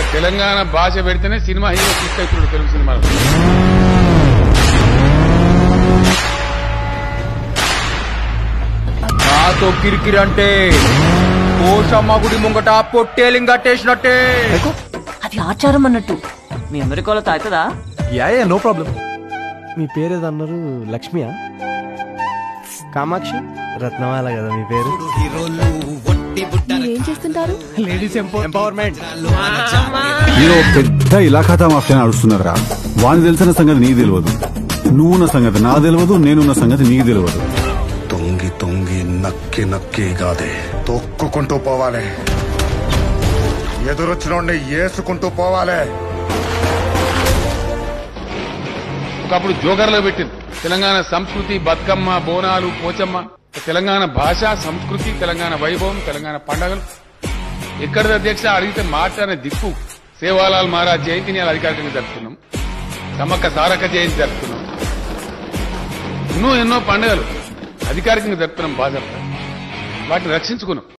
తెలంగాణ భాష పెడితేనే cinema hero click అవుతున్నాడు తెలుగు సినిమాలో నాతో కిరికిరి అంటే కోశమ్మ గుడి ముంగట పొట్టేలింగ్ కట్టేసినట్టే అది ఆచారం అన్నట్టు మీ అమెరికాలో తాగుతుందా యా యా నో ప్రాబ్లం మీ పేరు ఏదో అన్నారు లక్ష్మియా కామాక్షి రత్నమాల కదా మీ పేరు ఏం చేస్తుంటారు లేడీస్ ఎంపవర్మెంట్ మీరు ఒక పెద్ద ఇలాఖాతా మాఫియా నడుస్తున్నారా వాని తెలిసిన సంగతి నీకు తెలియదు నువ్వున్న సంగతి నా తెలియదు నేనున్న సంగతి నీకు తెలియదు తొంగి తొంగి నక్కి నక్కి కాదే తొక్కుకుంటూ పోవాలి ఎదురొచ్చినోడిని ఏసుకుంటూ పోవాలి ఒకప్పుడు జోగర్లో పెట్టింది తెలంగాణ సంస్కృతి బతుకమ్మ బోనాలు పోచమ్మ తెలంగాణ భాష సంస్కృతి తెలంగాణ వైభవం తెలంగాణ పండగలు ఎక్కడిది అధ్యక్ష అడిగితే మాట్లాడే దిక్కు సేవాలాల్ మహారాజ్ జయంతిని ఇలా అధికారికంగా జరుపుకున్నాం సమ్మక్క సారక్క జయంతి జరుపుకున్నాం ఎన్నో ఎన్నో పండుగలు అధికారికంగా జరుపుకున్నాం భాజపా వాటిని రక్షించుకున్నాం